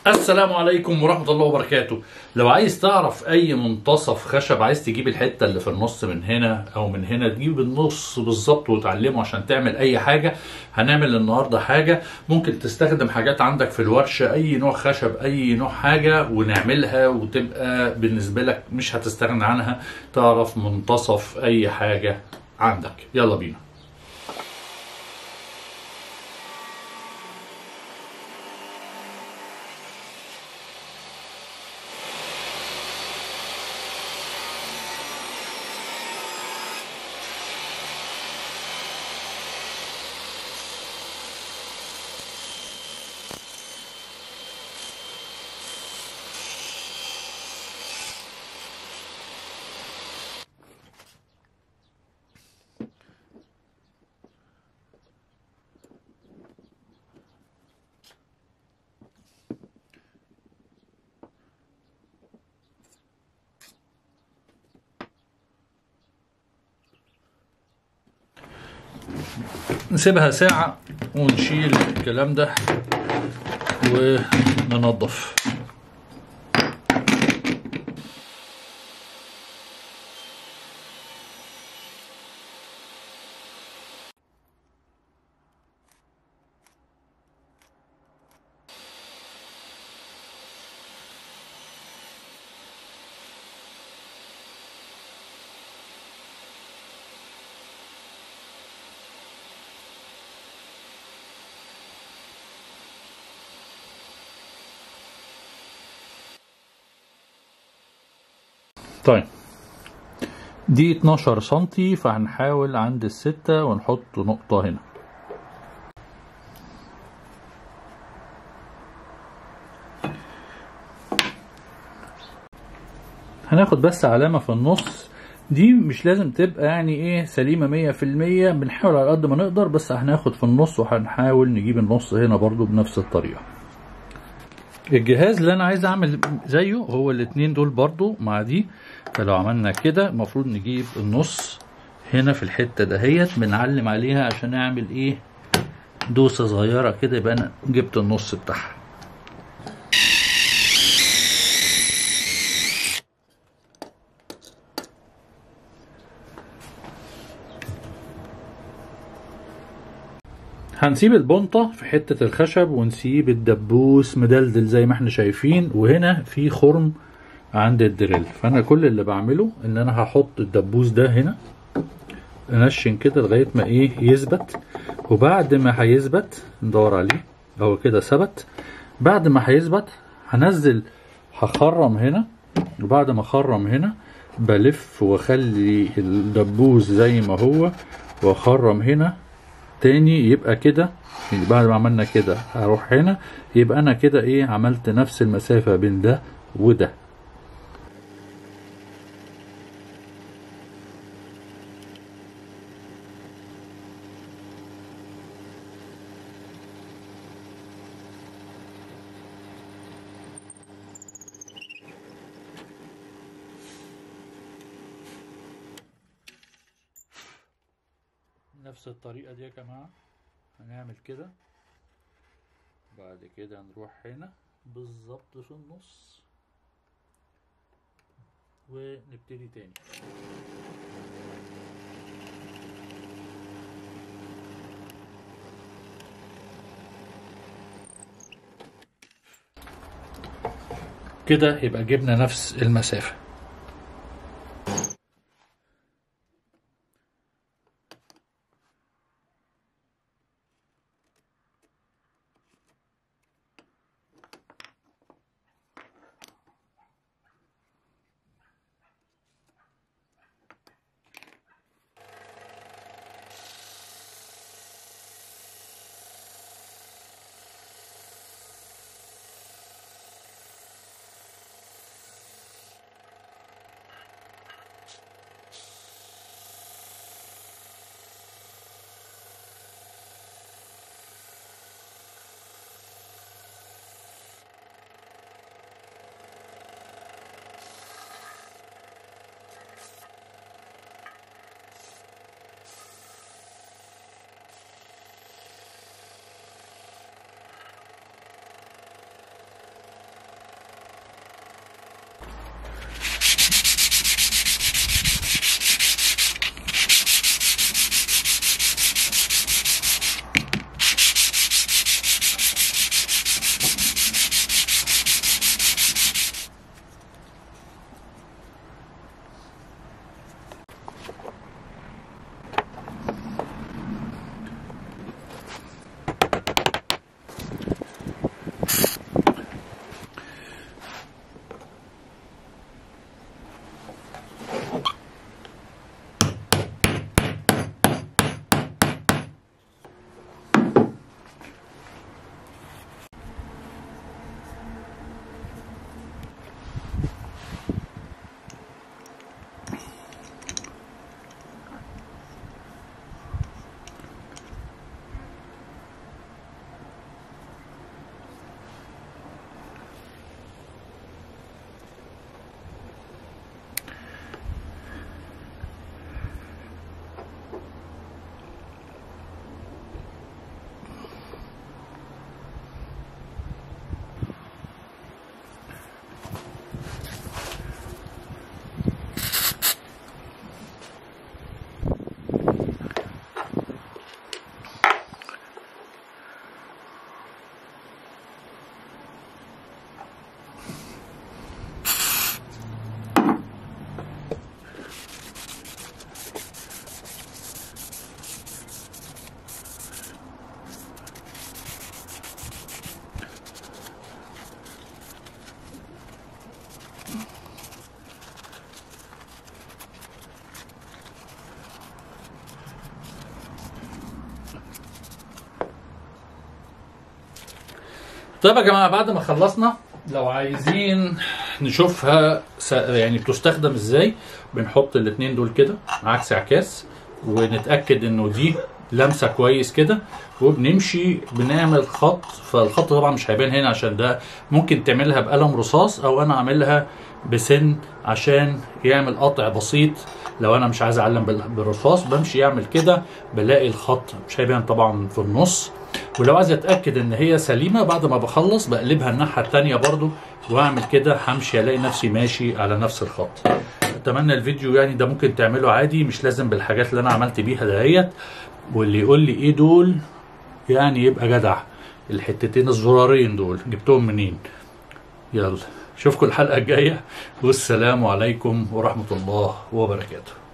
السلام عليكم ورحمة الله وبركاته لو عايز تعرف أي منتصف خشب عايز تجيب الحتة اللي في النص من هنا أو من هنا تجيب النص بالظبط وتعلمه عشان تعمل أي حاجة هنعمل النهاردة حاجة ممكن تستخدم حاجات عندك في الورشة أي نوع خشب أي نوع حاجة ونعملها وتبقى بالنسبة لك مش هتستغنى عنها تعرف منتصف أي حاجة عندك يلا بينا نسيبها ساعة ونشيل الكلام ده وننظف طيب دي 12 سنتي فهنحاول عند الستة ونحط نقطة هنا هناخد بس علامة في النص دي مش لازم تبقى يعني ايه سليمة مية في المية بنحاول على قد ما نقدر بس هناخد في النص وهنحاول نجيب النص هنا برضو بنفس الطريقة الجهاز اللي انا عايز اعمل زيه هو الاتنين دول برضو مع دي فلو عملنا كده المفروض نجيب النص هنا في الحته دهيت بنعلم عليها عشان نعمل ايه دوسه صغيره كده يبقى انا جبت النص بتاعها هنسيب البنطة في حتة الخشب ونسيب الدبوس مدلدل زي ما احنا شايفين وهنا في خرم عند الدريل فانا كل اللي بعمله ان انا هحط الدبوس ده هنا انشن كده لغاية ما ايه يثبت وبعد ما هيثبت ندور عليه هو كده ثبت بعد ما هيثبت هنزل هخرم هنا وبعد ما اخرم هنا بلف واخلي الدبوس زي ما هو واخرم هنا تاني يبقى كده يعني بعد ما عملنا كده هروح هنا يبقى انا كده ايه عملت نفس المسافة بين ده وده نفس الطريقة دي يا جماعة هنعمل كده بعد كده نروح هنا بالظبط في النص ونبتدي تاني كده يبقى جبنا نفس المسافة طيب يا جماعه بعد ما خلصنا لو عايزين نشوفها س- يعني بتستخدم ازاي بنحط الاتنين دول كده عكس عكاس ونتاكد انه دي لمسه كويس كده وبنمشي بنعمل خط فالخط طبعا مش هيبان هنا عشان ده ممكن تعملها بقلم رصاص او انا اعملها بسن عشان يعمل قطع بسيط لو انا مش عايز اعلم بال- بالرصاص بمشي اعمل كده بلاقي الخط مش هيبان طبعا في النص ولو عايز اتاكد ان هي سليمه بعد ما بخلص بقلبها الناحيه التانية برضو واعمل كده همشي الاقي نفسي ماشي على نفس الخط اتمنى الفيديو يعني ده ممكن تعمله عادي مش لازم بالحاجات اللي انا عملت بيها دهيت واللي يقول لي ايه دول يعني يبقى جدع الحتتين الزرارين دول جبتهم منين يلا اشوفكم الحلقه الجايه والسلام عليكم ورحمه الله وبركاته